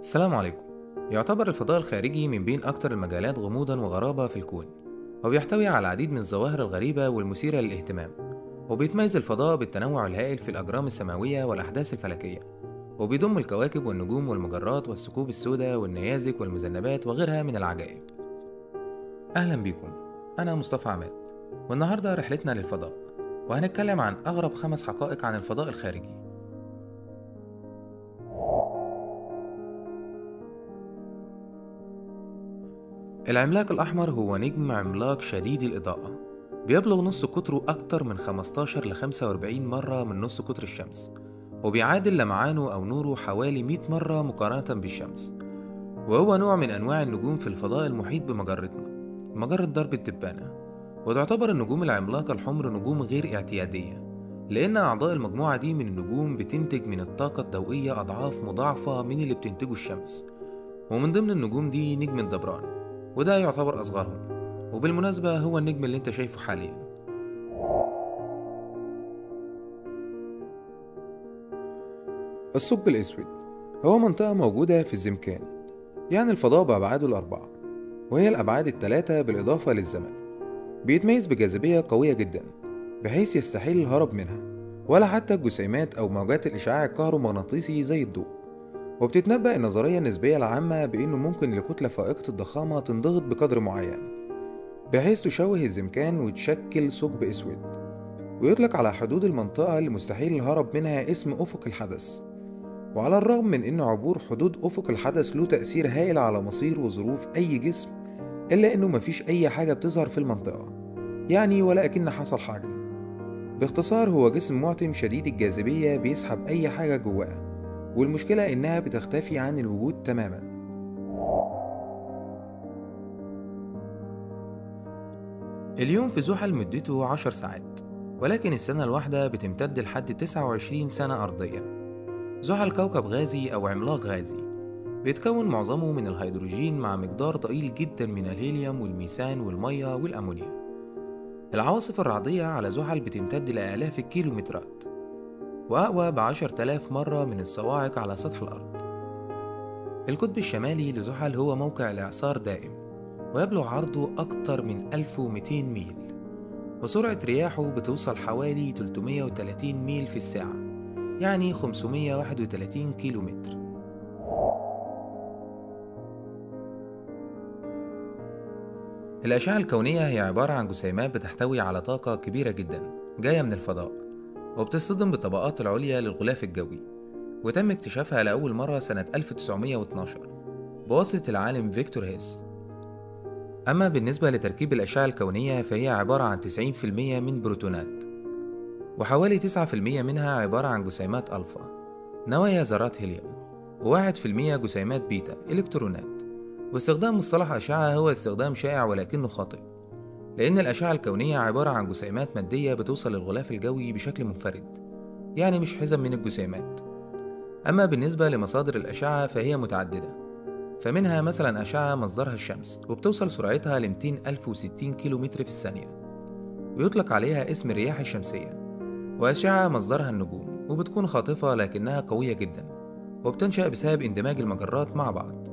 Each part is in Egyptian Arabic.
السلام عليكم يعتبر الفضاء الخارجي من بين أكثر المجالات غموضا وغرابة في الكون وبيحتوي على العديد من الظواهر الغريبة والمثيرة للاهتمام وبيتميز الفضاء بالتنوع الهائل في الأجرام السماوية والأحداث الفلكية وبيضم الكواكب والنجوم والمجرات والثقوب السوداء والنيازك والمذنبات وغيرها من العجائب أهلا بيكم أنا مصطفى عماد والنهاردة رحلتنا للفضاء وهنتكلم عن أغرب خمس حقائق عن الفضاء الخارجي العملاق الأحمر هو نجم عملاق شديد الإضاءة بيبلغ نص قطره أكتر من 15 ل 45 مرة من نص قطر الشمس وبيعادل لمعانه أو نوره حوالي 100 مرة مقارنة بالشمس وهو نوع من أنواع النجوم في الفضاء المحيط بمجرتنا مجرة درب التبانة وتعتبر النجوم العملاقة الحمر نجوم غير اعتيادية لأن أعضاء المجموعة دي من النجوم بتنتج من الطاقة الضوئية أضعاف مضاعفة من اللي بتنتجه الشمس ومن ضمن النجوم دي نجم الدبران وده يعتبر أصغرهم وبالمناسبة هو النجم اللي انت شايفه حاليا الثقب الأسود هو منطقة موجودة في الزمكان يعني الفضاء بأبعاده الأربعة وهي الأبعاد التلاتة بالإضافة للزمن بيتميز بجاذبية قوية جدا بحيث يستحيل الهرب منها ولا حتى الجسيمات أو موجات الإشعاع الكهرومغناطيسي زي الضوء وبتتنبأ النظرية النسبية العامة بأنه ممكن لكتلة فائقة الضخامة تنضغط بقدر معين بحيث تشوه الزمكان وتشكل ثقب أسود ويطلق على حدود المنطقة اللي مستحيل الهرب منها اسم أفق الحدث وعلى الرغم من أن عبور حدود أفق الحدث له تأثير هائل على مصير وظروف أي جسم إلا أنه مفيش أي حاجة بتظهر في المنطقة يعني ولا أكن حصل حاجة باختصار هو جسم معتم شديد الجاذبية بيسحب أي حاجة جواه والمشكلة إنها بتختفي عن الوجود تماما اليوم في زحل مدته عشر ساعات ولكن السنة الواحدة بتمتد لحد 29 سنة أرضية زحل كوكب غازي أو عملاق غازي بيتكون معظمه من الهيدروجين مع مقدار ضئيل جدا من الهيليوم والميثان والمية والأمونيا العواصف الرعدية على زحل بتمتد لآلاف الكيلومترات وأقوى بعشر تلاف مرة من الصواعق على سطح الأرض القطب الشمالي لزحل هو موقع الإعصار دائم ويبلغ عرضه أكتر من 1200 ميل وسرعة رياحه بتوصل حوالي 330 ميل في الساعة يعني 531 كيلو متر الأشعة الكونية هي عبارة عن جسيمات بتحتوي على طاقة كبيرة جدا جاية من الفضاء وبتصطدم بالطبقات العليا للغلاف الجوي وتم اكتشافها لأول مرة سنة 1912 بواسطة العالم فيكتور هيس أما بالنسبة لتركيب الأشعة الكونية فهي عبارة عن 90% من بروتونات وحوالي 9% منها عبارة عن جسيمات ألفا نوايا ذرات هيليوم وواحد في المية جسيمات بيتا إلكترونات واستخدام مصطلح أشعة هو استخدام شائع ولكنه خاطئ لأن الأشعة الكونية عبارة عن جسيمات مادية بتوصل للغلاف الجوي بشكل منفرد يعني مش حزم من الجسيمات أما بالنسبة لمصادر الأشعة فهي متعددة فمنها مثلا أشعة مصدرها الشمس وبتوصل سرعتها ل 260 كيلو متر في الثانية ويطلق عليها اسم الرياح الشمسية وأشعة مصدرها النجوم وبتكون خاطفة لكنها قوية جدا وبتنشأ بسبب اندماج المجرات مع بعض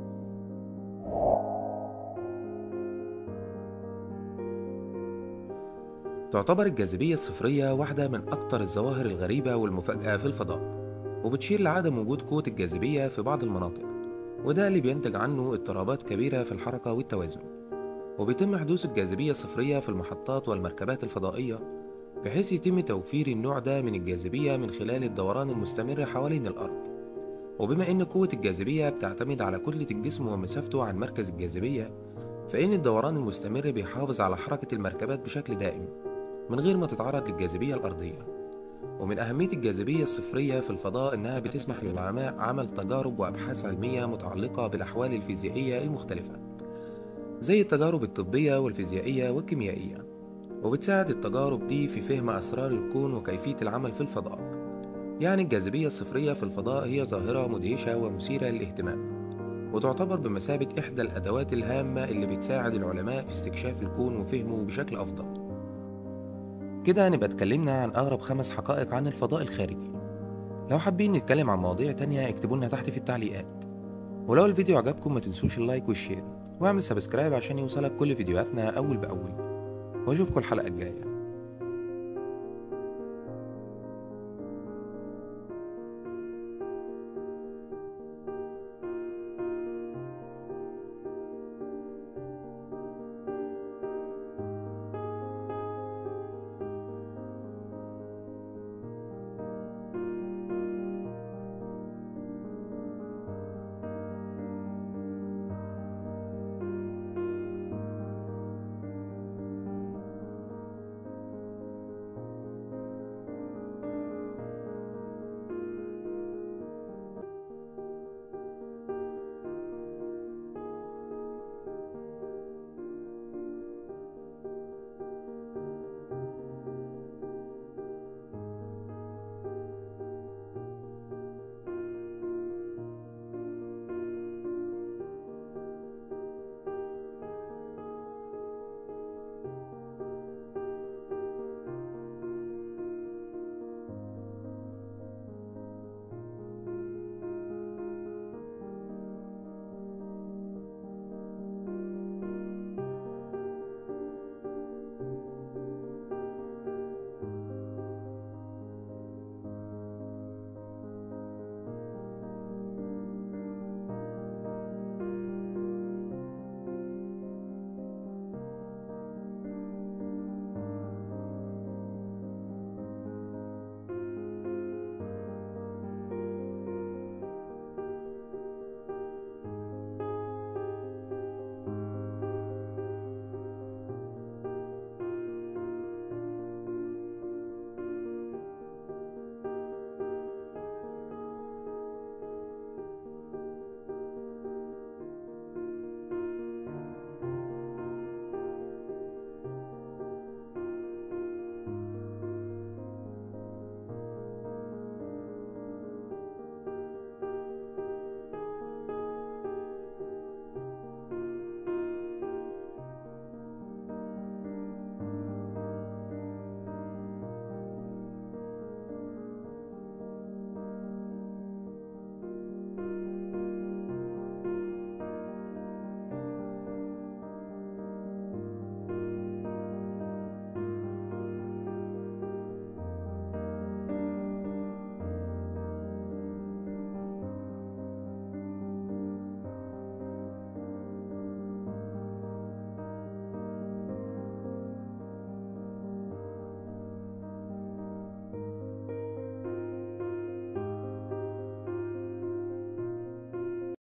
تعتبر الجاذبية الصفرية واحدة من أكثر الظواهر الغريبة والمفاجئة في الفضاء وبتشير لعدم وجود قوة الجاذبية في بعض المناطق وده اللي بينتج عنه اضطرابات كبيرة في الحركة والتوازن وبيتم حدوث الجاذبية الصفرية في المحطات والمركبات الفضائية بحيث يتم توفير النوع ده من الجاذبية من خلال الدوران المستمر حوالين الأرض وبما إن قوة الجاذبية بتعتمد على كتلة الجسم ومسافته عن مركز الجاذبية فإن الدوران المستمر بيحافظ على حركة المركبات بشكل دائم من غير ما تتعرض للجاذبية الأرضية ومن أهمية الجاذبية الصفرية في الفضاء إنها بتسمح للعلماء عمل تجارب وأبحاث علمية متعلقة بالأحوال الفيزيائية المختلفة زي التجارب الطبية والفيزيائية والكيميائية وبتساعد التجارب دي في فهم أسرار الكون وكيفية العمل في الفضاء يعني الجاذبية الصفرية في الفضاء هي ظاهرة مدهشة ومثيرة للاهتمام وتعتبر بمثابة إحدى الأدوات الهامة اللي بتساعد العلماء في استكشاف الكون وفهمه بشكل أفضل كده هنبقى اتكلمنا عن أغرب خمس حقائق عن الفضاء الخارجي لو حابين نتكلم عن مواضيع تانية اكتبوا لنا تحت في التعليقات ولو الفيديو عجبكم ما تنسوش اللايك والشير واعمل سبسكرايب عشان يوصلك كل فيديوهاتنا أول بأول وأشوفكم الحلقة الجاية